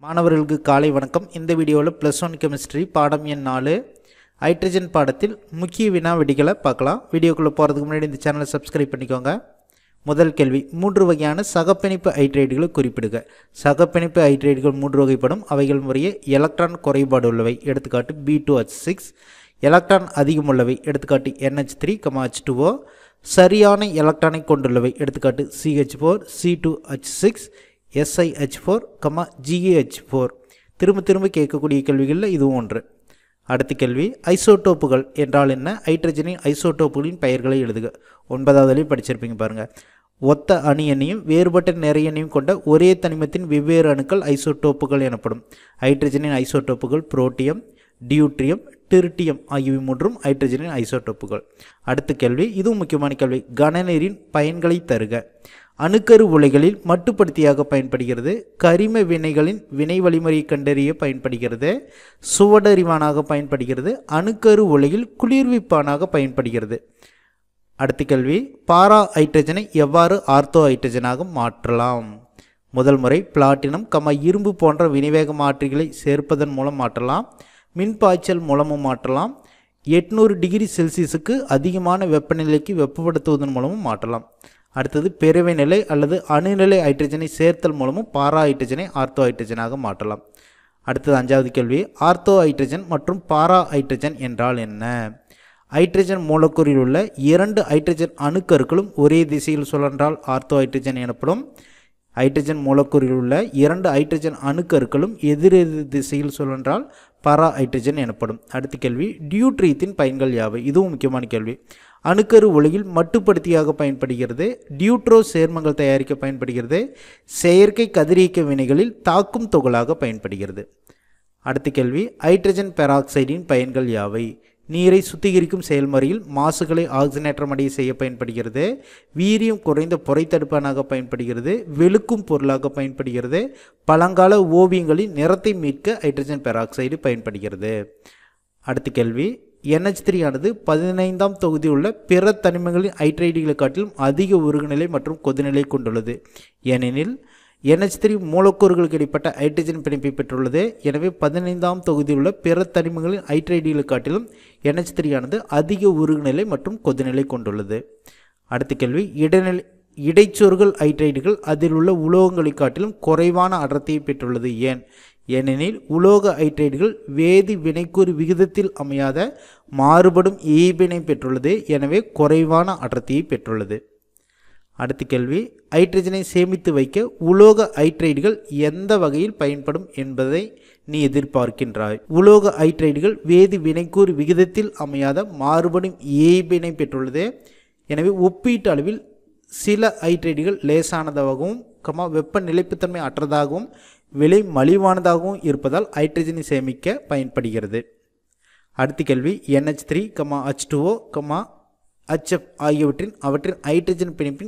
மாணவர்களுக்கு காலை வணக்கம் இந்த வீடியோவில் ப்ளஸ் ஒன் கெமிஸ்ட்ரி பாடம் எண் நாலு ஹைட்ரஜன் பாடத்தில் முக்கிய வினா விடிகளை பார்க்கலாம் வீடியோக்குள்ளே போகிறதுக்கு முன்னாடி இந்த சேனலை சப்ஸ்கிரைப் பண்ணிக்கோங்க முதல் கேள்வி மூன்று வகையான சகப்பிணைப்பு ஹைட்ரைடுகளை குறிப்பிடுக சகப்பிணைப்பு ஹைட்ரைடுகள் மூன்று வகைப்படும் அவைகள் முறையே எலக்ட்ரான் குறைபாடு உள்ளவை எடுத்துக்காட்டு B two H six electron அதிகமுள்ளவை எடுத்துக்காட்டு N H three comma H two O சரியான எலக்ட்ரானை கொண்டுள்ளவை எடுத்துக்காட்டு C H four C two H six S I H four comma G A H four திரும்ப திரும்ப கேட்கக்கூடிய கேள்விகளில் இதுவும் ஒன்று அடுத்த கேள்வி ஐசோடோப்புகள் என்றால் என்ன ஹைட்ரஜனின் ஐசோடோப்புகளின் பெயர்களை எழுதுக ஒன்பதாவதுலேயும் படிச்சிருப்பீங்க பாருங்கள் ஒத்த அணு எண்ணையும் வேறுபட்ட நிறைய எண்ணையும் கொண்ட ஒரே தனிமத்தின் வெவ்வேறு அணுக்கள் ஐசோடோப்புகள் எனப்படும் ஹைட்ரஜனின் ஐசோடோப்புகள் புரோட்டியம் டியூட்ரியம் டிரிட்டியம் ஆகியவை மூன்றும் ஹைட்ரஜனின் ஐசோடோப்புகள் அடுத்த கேள்வி இதுவும் முக்கியமான கேள்வி கனநீரின் பயன்களை தருக அணுக்கரு உலைகளில் மட்டுப்படுத்தியாக பயன்படுகிறது கரிம வினைகளின் வினை வழிமுறையை கண்டறிய பயன்படுகிறது சுவடறிவானாக பயன்படுகிறது அணுக்கரு உலையில் குளிர்விப்பானாக பயன்படுகிறது அடுத்த கேள்வி பாரா ஹைட்ரஜனை எவ்வாறு ஆர்த்தோ ஹைட்ரஜனாக மாற்றலாம் முதல் முறை பிளாட்டினம் கம இரும்பு போன்ற வினைவேக மாற்றிகளை சேர்ப்பதன் மூலம் மாற்றலாம் மின் பாய்ச்சல் மூலமும் மாற்றலாம் எட்நூறு டிகிரி செல்சியஸுக்கு அதிகமான வெப்பநிலைக்கு வெப்பப்படுத்துவதன் மூலமும் மாற்றலாம் அடுத்தது பெருவை நிலை அல்லது அணுநிலை ஹைட்ரஜனை சேர்த்தல் மூலமும் பாரா ஹைட்ரஜனை ஆர்த்தோ ஹைட்ரஜனாக மாற்றலாம் அடுத்தது அஞ்சாவது கேள்வி ஆர்த்தோ ஹைட்ரஜன் மற்றும் பாரா ஹைட்ரஜன் என்றால் என்ன ஹைட்ரஜன் மூலக்கூறில் உள்ள இரண்டு ஹைட்ரஜன் அணுக்கருக்களும் ஒரே திசையில் சுழன்றால் ஆர்த்தோ ஹைட்ரஜன் எனப்படும் ஹைட்ரஜன் மூலக்கூறில் உள்ள இரண்டு ஹைட்ரஜன் அணுக்கருக்களும் எதிரெதிர் திசையில் சுழன்றால் பாரா ஹைட்ரஜன் எனப்படும் அடுத்த கேள்வி டியூட்ரியத்தின் பயன்கள் யாவை இதுவும் முக்கியமான கேள்வி அணுக்கரு ஒளியில் மட்டுப்படுத்தியாக பயன்படுகிறது டியூட்ரோ சேர்மங்கள் தயாரிக்க பயன்படுகிறது செயற்கை கதிரியக்க வினைகளில் தாக்கும் தொகலாக பயன்படுகிறது அடுத்த கேள்வி ஹைட்ரஜன் பெராக்சைடின் பயன்கள் யாவை நீரை சுத்திகரிக்கும் செயல்முறையில் மாசுகளை ஆக்சினேற்றமடைய செய்ய பயன்படுகிறது வீரியம் குறைந்த புரைத்தடுப்பானாக பயன்படுகிறது வெளுக்கும் பொருளாக பயன்படுகிறது பழங்கால ஓவியங்களின் நிறத்தை மீட்க ஹைட்ரஜன் பெராக்சைடு பயன்படுகிறது அடுத்த கேள்வி என்ஹெச் த்ரீ ஆனது பதினைந்தாம் தொகுதியில் உள்ள பிற தனிமங்களின் ஹைட்ரைடுகளை காட்டிலும் அதிக உருகுநிலை மற்றும் கொதிநிலை கொண்டுள்ளது ஏனெனில் என்ஹெச் த்ரீ மூலக்கூறுகளுக்கு இடைப்பட்ட ஹைட்ரஜன் பிணைப்பை பெற்றுள்ளது எனவே பதினைந்தாம் தொகுதியில் உள்ள பிற தனிமங்களின் ஹைட்ரைடுகளை காட்டிலும் என்ஹெச் த்ரீ ஆனது அதிக உருகுநிலை மற்றும் கொதிநிலை கொண்டுள்ளது அடுத்த கேள்வி இடைநிலை இடைச்சொருகள் ஹைட்ரைடுகள் அதில் உள்ள உலோகங்களை காட்டிலும் குறைவான அடர்த்தியை பெற்றுள்ளது ஏன் ஏனெனில் உலோக ஹைட்ரைடுகள் வேதி வினைக்கூறு விகிதத்தில் அமையாத மாறுபடும் ஈபினை பெற்றுள்ளது எனவே குறைவான அடர்த்தியை பெற்றுள்ளது அடுத்த கேள்வி ஹைட்ரஜனை சேமித்து வைக்க உலோக ஹைட்ரைடுகள் எந்த வகையில் பயன்படும் என்பதை நீ எதிர்பார்க்கின்றாய் உலோக ஹைட்ரைடுகள் வேதி வினைக்கூறு விகிதத்தில் அமையாத மாறுபடும் ஏபினை பெற்றுள்ளது எனவே ஒப்பீட்டு அளவில் சில ஹைட்ரைடுகள் லேசானதாகவும் கமா வெப்ப நிலைப்புத்தன்மை அற்றதாகவும் விலை மலிவானதாகவும் இருப்பதால் ஹைட்ரஜனை சேமிக்க பயன்படுகிறது அடுத்த கேள்வி N H three comma H two O comma H F ஆகியவற்றின் அவற்றின் ஹைட்ரஜன் பிணைப்பின்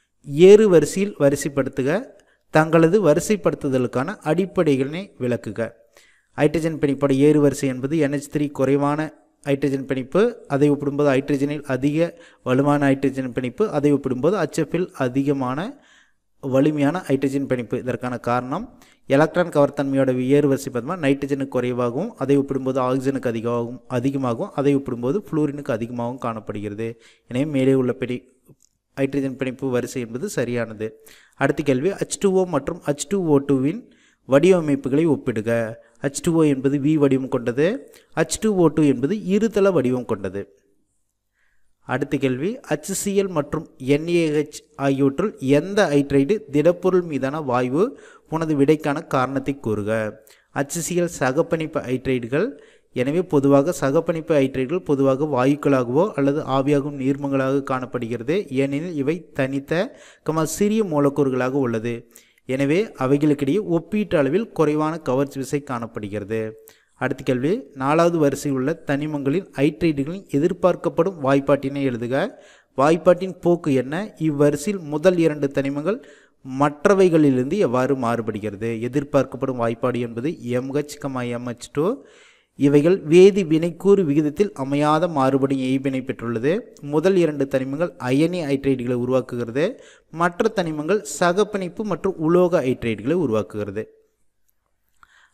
ஏறு வரிசையில் வரிசைப்படுத்துக தங்களது வரிசைப்படுத்துதலுக்கான அடிப்படைகளை விளக்குக ஹைட்ரஜன் பிணைப்போட ஏறு வரிசை என்பது என்ஹெச் த்ரீ குறைவான ஹைட்ரஜன் பிணைப்பு அதை ஒப்பிடும்போது ஹைட்ரஜனில் அதிக வலுவான ஹைட்ரஜன் பிணைப்பு அதை ஒப்பிடும்போது ஹச்எஃப்பில் அதிகமான வலிமையான ஹைட்ரஜன் பிணைப்பு இதற்கான காரணம் எலக்ட்ரான் கவர்த்தன்மையோட ஏறு வரிசை பார்த்தோம்னா நைட்ரஜனுக்கு குறைவாகவும் அதை ஒப்பிடும்போது ஆக்சிஜனுக்கு அதிகமாகவும் அதிகமாகவும் அதை ஒப்பிடும்போது ஃப்ளூரினுக்கு அதிகமாகவும் காணப்படுகிறது எனவே மேலே உள்ள பிடி ஹைட்ரஜன் பிணைப்பு வரிசை என்பது சரியானது அடுத்த கேள்வி ஹச் டூஓ மற்றும் ஹச் டூ ஓ டூவின் வடிவமைப்புகளை ஒப்பிடுக ஹச் டூஓ என்பது வி வடிவம் கொண்டது ஹச் டூ ஓ டூ என்பது இருதள வடிவம் கொண்டது அடுத்த கேள்வி HCl மற்றும் NaH ஆகியவற்றுள் எந்த ஹைட்ரைடு திடப்பொருள் மீதான வாயு உனது விடைக்கான காரணத்தை கூறுக HCl சகப்பணிப்பு ஹைட்ரைடுகள் எனவே பொதுவாக சகப்பணிப்பு ஹைட்ரைடுகள் பொதுவாக வாயுக்களாகவோ அல்லது ஆவியாகும் நீர்மங்களாக காணப்படுகிறது ஏனெனில் இவை தனித்த கமா சிறிய மூலக்கூறுகளாக உள்ளது எனவே அவைகளுக்கிடையே ஒப்பீட்டு அளவில் குறைவான கவர்ச்சி விசை காணப்படுகிறது அடுத்த கேள்வி நாலாவது வரிசையில் உள்ள தனிமங்களின் ஹைட்ரைடுகளின் எதிர்பார்க்கப்படும் வாய்ப்பாட்டினை எழுதுக வாய்ப்பாட்டின் போக்கு என்ன இவ்வரிசையில் முதல் இரண்டு தனிமங்கள் மற்றவைகளிலிருந்து எவ்வாறு மாறுபடுகிறது எதிர்பார்க்கப்படும் வாய்ப்பாடு என்பது எம்ஹெச் கமா எம்ஹெச் டூ இவைகள் வேதி வினைக்கூறு விகிதத்தில் அமையாத மாறுபடும் எய்பினை பெற்றுள்ளது முதல் இரண்டு தனிமங்கள் அயனி ஹைட்ரைடுகளை உருவாக்குகிறது மற்ற தனிமங்கள் சகப்பிணைப்பு மற்றும் உலோக ஹைட்ரைடுகளை உருவாக்குகிறது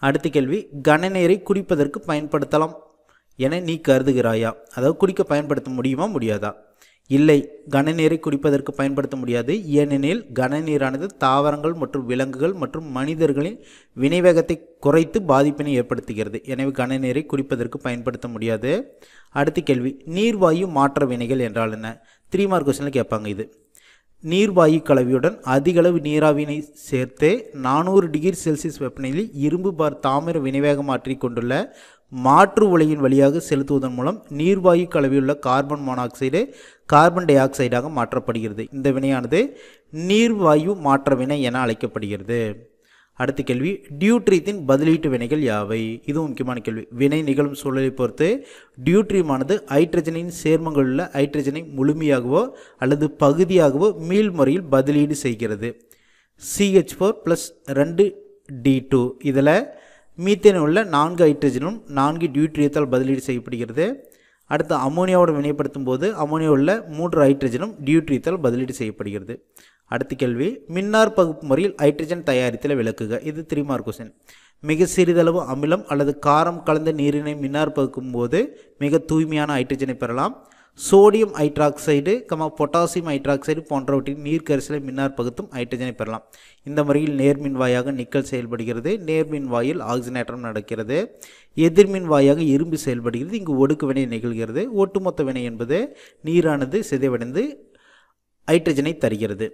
அடுத்த கேள்வி கனநீரை குடிப்பதற்கு பயன்படுத்தலாம் என நீ கருதுகிறாயா அதாவது குடிக்க பயன்படுத்த முடியுமா முடியாதா இல்லை கனநீரை குடிப்பதற்கு பயன்படுத்த முடியாது ஏனெனில் கனநீரானது தாவரங்கள் மற்றும் விலங்குகள் மற்றும் மனிதர்களின் வினைவேகத்தை குறைத்து பாதிப்பினை ஏற்படுத்துகிறது எனவே கனநீரை குடிப்பதற்கு பயன்படுத்த முடியாது அடுத்த கேள்வி நீர்வாயு மாற்ற வினைகள் என்றால் என்ன த்ரீ மார்க் கொஸ்டினில் கேட்பாங்க இது நீர்வாயு கலவையுடன் அதிகளவு நீராவினை சேர்த்து நானூறு டிகிரி செல்சியஸ் வெப்பநிலையில் இரும்பு பார் தாமிர வினைவேக மாற்றி கொண்டுள்ள மாற்று உலையின் வழியாக செலுத்துவதன் மூலம் நீர்வாயு கலவையுள்ள கார்பன் மோனாக்சைடு கார்பன் டை ஆக்சைடாக மாற்றப்படுகிறது இந்த வினையானது நீர்வாயு மாற்ற வினை என அழைக்கப்படுகிறது அடுத்த கேள்வி டியூட்ரீத்தின் பதிலீட்டு வினைகள் யாவை இதுவும் முக்கியமான கேள்வி வினை நிகழும் சூழலை பொறுத்து டியூட்ரீமானது ஹைட்ரஜனின் சேர்மங்கள் உள்ள ஹைட்ரஜனை முழுமையாகவோ அல்லது பகுதியாகவோ மீள் முறையில் பதிலீடு செய்கிறது சிஹெச் ஃபோர் ப்ளஸ் ரெண்டு டி டூ இதில் மீத்தேன் உள்ள நான்கு ஹைட்ரஜனும் நான்கு டியூட்ரியத்தால் பதிலீடு செய்யப்படுகிறது அடுத்து அமோனியாவோட வினைப்படுத்தும் போது அமோனியா உள்ள மூன்று ஹைட்ரஜனும் டியூட்ரியத்தால் பதிலீடு செய்யப்படுகிறது அடுத்த கேள்வி மின்னார் பகுப்பு முறையில் ஹைட்ரஜன் தயாரித்தல விளக்குக இது த்ரீ மார்க் கொஸ்டின் மிக சிறிதளவு அமிலம் அல்லது காரம் கலந்த நீரினை மின்னார் பகுக்கும் போது மிக தூய்மையான ஹைட்ரஜனை பெறலாம் sodium hydroxide comma potassium hydroxide போன்றவற்றின் நீர் கரிசலை மின்னார் பகுத்தும் ஹைட்ரஜனை பெறலாம் இந்த முறையில் நேர்மின் வாயாக நிக்கல் செயல்படுகிறது நேர்மின் வாயில் ஆக்சினேற்றம் நடக்கிறது எதிர்மின் வாயாக இரும்பு செயல்படுகிறது இங்கு ஒடுக்கு வினை நிகழ்கிறது ஒட்டுமொத்த வினை என்பது நீரானது சிதைவடைந்து ஹைட்ரஜனை தருகிறது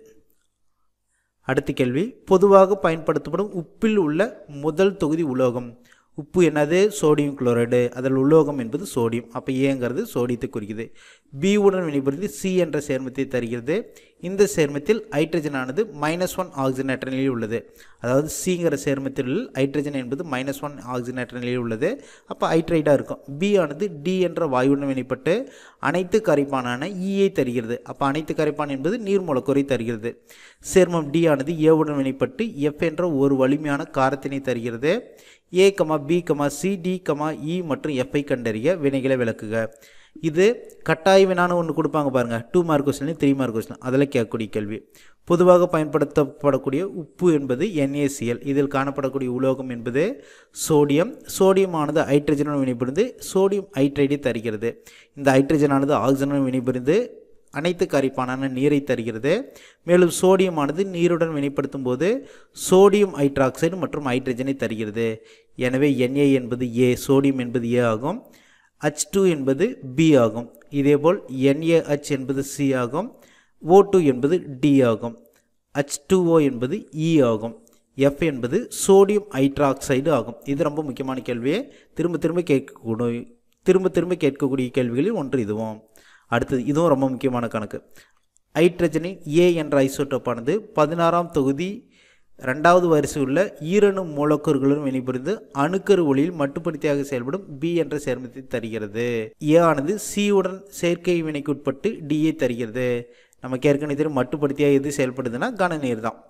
அடுத்த கேள்வி பொதுவாக பயன்படுத்தப்படும் உப்பில் உள்ள முதல் தொகுதி உலோகம் உப்பு என்னது சோடியம் குளோரைடு அதில் உலோகம் என்பது சோடியம் அப்போ ஏங்கிறது சோடியத்தை குறிக்குது பி உடன் வினைபுரிந்து சி என்ற சேர்மத்தை தருகிறது இந்த சேர்மத்தில் ஹைட்ரஜனானது மைனஸ் ஒன் ஆக்சிஜனேற்ற நிலையில் உள்ளது அதாவது சிங்கிற சேர்மத்தில் ஹைட்ரஜன் என்பது மைனஸ் ஒன் ஆக்சிஜனேற்ற நிலையில் உள்ளது அப்போ ஹைட்ரைடாக இருக்கும் பி ஆனது டி என்ற வாயுடன் வினைப்பட்டு அனைத்து கரைப்பானான ஈயை தருகிறது அப்போ அனைத்து கரைப்பான் என்பது நீர் மூலக்கூறை தருகிறது சேர்மம் டி ஆனது ஏவுடன் வினைப்பட்டு எஃப் என்ற ஒரு வலிமையான காரத்தினை தருகிறது A comma B comma C D comma E மற்றும் எஃப்ஐ கண்டறிய வினைகளை விளக்குக இது கட்டாய வினான்னு ஒன்று கொடுப்பாங்க பாருங்கள் two mark question three mark question அதில் கேட்கக்கூடிய கேள்வி பொதுவாக பயன்படுத்தப்படக்கூடிய உப்பு என்பது NaCl இதில் காணப்படக்கூடிய உலோகம் என்பது சோடியம் சோடியமானது ஹைட்ரஜனுடன் வினைபுரிந்து சோடியம் ஹைட்ரைடை தருகிறது இந்த ஹைட்ரஜனானது ஆக்சிஜனுடன் வினைபுரிந்து அனைத்து கரைப்பானான நீரை தருகிறது மேலும் சோடியமானது நீருடன் வினைப்படுத்தும் போது சோடியம் ஹைட்ராக்சைடு மற்றும் ஹைட்ரஜனை தருகிறது எனவே Na என்பது ஏ சோடியம் என்பது ஏ ஆகும் H2 டூ என்பது பி ஆகும் இதேபோல் NaH என்பது சி ஆகும் ஓ டூ என்பது டி ஆகும் H2O என்பது இ ஆகும் எஃப் என்பது சோடியம் ஹைட்ராக்சைடு ஆகும் இது ரொம்ப முக்கியமான கேள்வியே திரும்ப திரும்ப கேட்கக்கூடிய திரும்ப திரும்ப கேட்கக்கூடிய கேள்விகளில் ஒன்று இதுவும் அடுத்தது இதுவும் ரொம்ப முக்கியமான கணக்கு ஹைட்ரஜனின் ஏ என்ற ஐசோட்டோப்பானது பதினாறாம் தொகுதி ரெண்டாவது வரிசை உள்ள ஈரணு மூலக்கூறுகளுடன் வினைபுரிந்து அணுக்கரு ஒளியில் மட்டுப்படுத்தியாக செயல்படும் பி என்ற சேர்மத்தை தருகிறது ஏ ஆனது சி உடன் சேர்க்கை வினைக்கு உட்பட்டு டியை தருகிறது நமக்கு ஏற்கனவே தெரியும் மட்டுப்படுத்தியாக எது செயல்படுதுன்னா கனநீர் தான்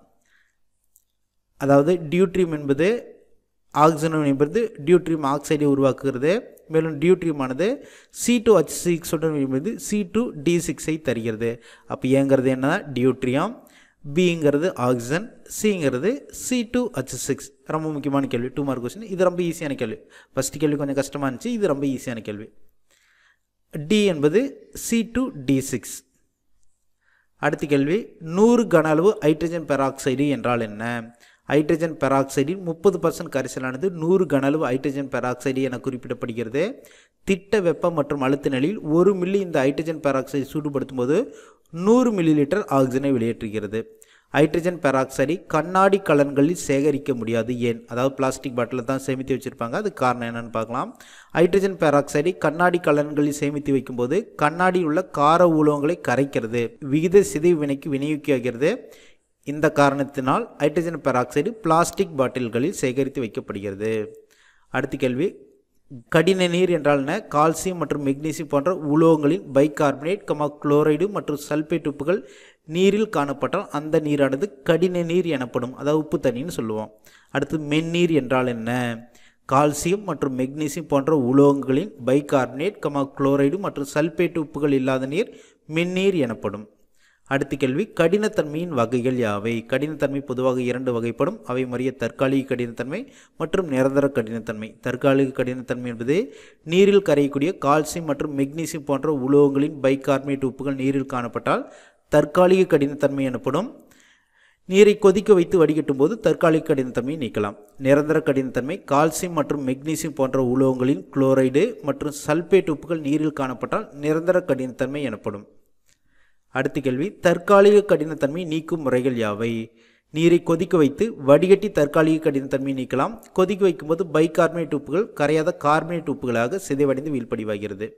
அதாவது டியூட்ரியம் என்பது ஆக்சிஜன் என்பது டியூட்ரியம் ஆக்சைடை உருவாக்குகிறது மேலும் டியூட்ரியமானது சி டூ ஹச் சிக்ஸுடன் என்பது சி டூ டி சிக்ஸை தருகிறது அப்போ ஏங்கிறது என்ன டியூட்ரியம் பிங்கிறது ஆக்சிஜன் சிங்கிறது சி டூ ஹச் சிக்ஸ் ரொம்ப முக்கியமான கேள்வி டூ மார்க் கொஸ்டின் இது ரொம்ப ஈஸியான கேள்வி ஃபஸ்ட் கேள்வி கொஞ்சம் கஷ்டமாக இருந்துச்சு இது ரொம்ப ஈஸியான கேள்வி டி என்பது சி டூ டி சிக்ஸ் அடுத்த கேள்வி நூறு கன அளவு ஹைட்ரஜன் பெராக்சைடு என்றால் என்ன ஹைட்ரஜன் பெராக்சைடின் முப்பது பர்சன்ட் கரைசலானது நூறு கன அளவு ஹைட்ரஜன் பெராக்சைடு என குறிப்பிடப்படுகிறது திட்ட வெப்பம் மற்றும் அழுத்த நிலையில் ஒரு மில்லி இந்த ஹைட்ரஜன் பெராக்சைடு சூடுபடுத்தும் போது நூறு மில்லி லிட்டர் ஆக்சிஜனை வெளியேற்றுகிறது ஹைட்ரஜன் பெராக்சைடை கண்ணாடி கலன்களில் சேகரிக்க முடியாது ஏன் அதாவது பிளாஸ்டிக் பாட்டிலில் தான் சேமித்து வச்சுருப்பாங்க அது காரணம் என்னன்னு பார்க்கலாம் ஹைட்ரஜன் பெராக்சைடை கண்ணாடி கலன்களில் சேமித்து வைக்கும்போது கண்ணாடியில் உள்ள கார உலோகங்களை கரைக்கிறது விகித சிதைவு வினைக்கு விநியோகிக்கிறது இந்த காரணத்தினால் ஹைட்ரஜன் பெராக்சைடு பிளாஸ்டிக் பாட்டில்களில் சேகரித்து வைக்கப்படுகிறது அடுத்த கேள்வி கடின நீர் என்றால் என்ன கால்சியம் மற்றும் மெக்னீசியம் போன்ற உலோகங்களின் பைகார்பனேட் கமா குளோரைடு மற்றும் சல்பேட் உப்புகள் நீரில் காணப்பட்டால் அந்த நீரானது கடின நீர் எனப்படும் அதாவது உப்பு தண்ணின்னு சொல்லுவோம் அடுத்து மென்னீர் என்றால் என்ன கால்சியம் மற்றும் மெக்னீசியம் போன்ற உலோகங்களின் பைகார்பனேட் கமா குளோரைடு மற்றும் சல்பேட் உப்புகள் இல்லாத நீர் மென்னீர் எனப்படும் அடுத்த கேள்வி கடினத்தன்மையின் வகைகள் யாவை கடினத்தன்மை பொதுவாக இரண்டு வகைப்படும் அவை மறிய தற்காலிக கடினத்தன்மை மற்றும் நிரந்தர கடினத்தன்மை தற்காலிக கடினத்தன்மை என்பது நீரில் கரையக்கூடிய கால்சியம் மற்றும் மெக்னீசியம் போன்ற உலோகங்களின் பைகார்பனேட் உப்புகள் நீரில் காணப்பட்டால் தற்காலிக கடினத்தன்மை எனப்படும் நீரை கொதிக்க வைத்து வடிகட்டும் போது தற்காலிக கடினத்தன்மையை நீக்கலாம் நிரந்தர கடினத்தன்மை கால்சியம் மற்றும் மெக்னீசியம் போன்ற உலோகங்களின் குளோரைடு மற்றும் சல்பேட் உப்புகள் நீரில் காணப்பட்டால் நிரந்தர கடினத்தன்மை எனப்படும் அடுத்த கேள்வி தற்காலிக கடினத்தன்மை நீக்கும் முறைகள் யாவை நீரை கொதிக்க வைத்து வடிகட்டி தற்காலிக கடினத்தன்மை நீக்கலாம் கொதிக்க வைக்கும்போது பைகார்பனேட் உப்புகள் கரையாத கார்பனேட் உப்புகளாக சிதைவடைந்து வீழ்ப்படிவாகிறது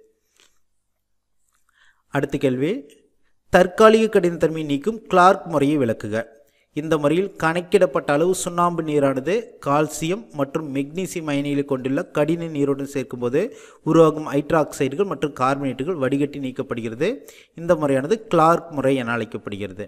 அடுத்த கேள்வி தற்காலிக கடினத்தன்மை நீக்கும் கிளார்க் முறையை விளக்குக இந்த முறையில் கணக்கிடப்பட்ட அளவு சுண்ணாம்பு நீரானது கால்சியம் மற்றும் மெக்னீசியம் அயனிகளை கொண்டுள்ள கடின நீருடன் சேர்க்கும்போது உருவாகும் ஹைட்ராக்சைடுகள் மற்றும் கார்பனேட்டுகள் வடிகட்டி நீக்கப்படுகிறது இந்த முறையானது கிளார்க் முறை என அழைக்கப்படுகிறது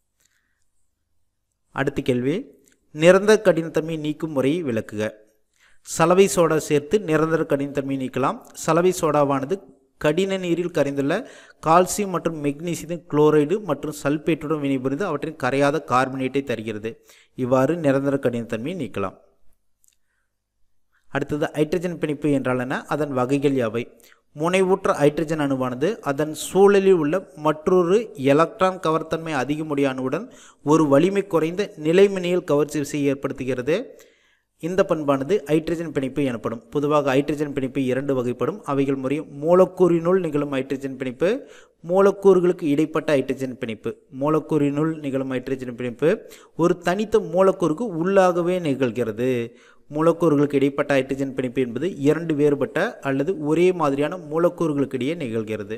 அடுத்த கேள்வி நிரந்தர கடினத்தன்மை நீக்கும் முறையை விளக்குக சலவை சோடா சேர்த்து நிரந்தர கடினத்தன்மை நீக்கலாம் சலவை சோடாவானது கடின நீரில் கரைந்துள்ள கால்சியம் மற்றும் மெக்னீசியம் குளோரைடு மற்றும் சல்பேட்டுடன் வினைபுரிந்து அவற்றின் கரையாத கார்பனேட்டை தருகிறது இவ்வாறு நிரந்தர கடினத்தன்மையை நீக்கலாம் அடுத்தது ஹைட்ரஜன் பிணைப்பு என்றால் என்ன அதன் வகைகள் யாவை முனைவூற்ற ஹைட்ரஜன் அணுவானது அதன் சூழலில் உள்ள மற்றொரு எலக்ட்ரான் கவர்த்தன்மை அதிகமுடைய அணுவுடன் ஒரு வலிமை குறைந்த நிலைமினியல் கவர்ச்சி விசையை ஏற்படுத்துகிறது இந்த பண்பானது ஹைட்ரஜன் பிணைப்பு எனப்படும் பொதுவாக ஹைட்ரஜன் பிணைப்பு இரண்டு வகைப்படும் அவைகள் முறையும் மூலக்கூறினுள் நிகழும் ஹைட்ரஜன் பிணைப்பு மூலக்கூறுகளுக்கு இடைப்பட்ட ஹைட்ரஜன் பிணைப்பு மூலக்கூறினுள் நிகழும் ஹைட்ரஜன் பிணைப்பு ஒரு தனித்த மூலக்கூறுக்கு உள்ளாகவே நிகழ்கிறது மூலக்கூறுகளுக்கு இடைப்பட்ட ஹைட்ரஜன் பிணைப்பு என்பது இரண்டு வேறுபட்ட அல்லது ஒரே மாதிரியான மூலக்கூறுகளுக்கு இடையே நிகழ்கிறது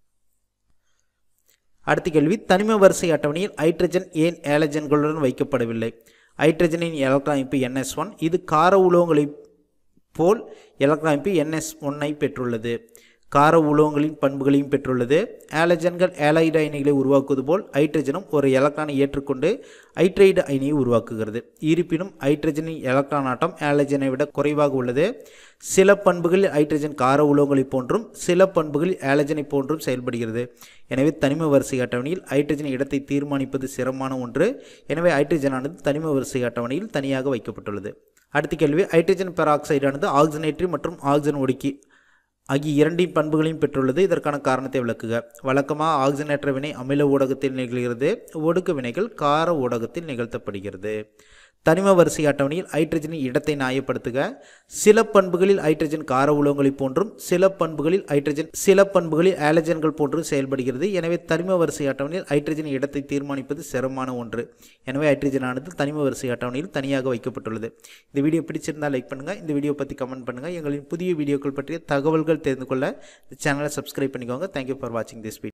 அடுத்த கேள்வி தனிம வரிசை அட்டவணையில் ஹைட்ரஜன் ஏன் ஏலஜன்களுடன் வைக்கப்படவில்லை ஹைட்ரஜனின் எலக்ட்ரான் அமைப்பு என்எஸ் ஒன் இது கார உலோகங்களைப் போல் எலக்ட்ரான் அமைப்பு என்எஸ் ஒன்னை பெற்றுள்ளது கார உலோகங்களின் பண்புகளையும் பெற்றுள்ளது ஆலஜன்கள் ஆலைடு அயனிகளை உருவாக்குவது போல் ஹைட்ரஜனும் ஒரு எலக்ட்ரானை ஏற்றுக்கொண்டு ஹைட்ரைடு அயனியை உருவாக்குகிறது இருப்பினும் ஹைட்ரஜனின் எலக்ட்ரான் ஆட்டம் ஆலஜனை விட குறைவாக உள்ளது சில பண்புகளில் ஹைட்ரஜன் கார உலோகங்களைப் போன்றும் சில பண்புகளில் ஆலஜனை போன்றும் செயல்படுகிறது எனவே தனிம வரிசை அட்டவணையில் ஹைட்ரஜன் இடத்தை தீர்மானிப்பது சிரமமான ஒன்று எனவே ஹைட்ரஜனானது தனிம வரிசை அட்டவணையில் தனியாக வைக்கப்பட்டுள்ளது அடுத்த கேள்வி ஹைட்ரஜன் பெராக்சைடானது ஆக்சினேட்டரி மற்றும் ஆக்சிஜன் ஒடுக்கி ஆகிய இரண்டின் பண்புகளையும் பெற்றுள்ளது இதற்கான காரணத்தை விளக்குக வழக்கமாக ஆக்சிஜனேற்ற வினை அமில ஊடகத்தில் நிகழ்கிறது ஒடுக்க வினைகள் கார ஊடகத்தில் நிகழ்த்தப்படுகிறது தனிம வரிசை அட்டவணையில் ஹைட்ரஜனின் இடத்தை நியாயப்படுத்துக சில பண்புகளில் ஹைட்ரஜன் கார உலோகங்களைப் போன்றும் சில பண்புகளில் ஹைட்ரஜன் சில பண்புகளில் ஆலஜன்கள் போன்றும் செயல்படுகிறது எனவே தனிம வரிசை அட்டவணையில் ஹைட்ரஜன் இடத்தை தீர்மானிப்பது சிரமமான ஒன்று எனவே ஹைட்ரஜனானது தனிம வரிசை அட்டவணையில் தனியாக வைக்கப்பட்டுள்ளது இந்த வீடியோ பிடிச்சிருந்தால் லைக் பண்ணுங்கள் இந்த வீடியோ பற்றி கமெண்ட் பண்ணுங்கள் எங்களின் புதிய வீடியோக்கள் பற்றிய தகவல்கள் தெரிந்து கொள்ள இந்த சேனலை சப்ஸ்கிரைப் பண்ணிக்கோங்க தேங்க்யூ ஃபார் வாட்சிங் திஸ் வீடியோ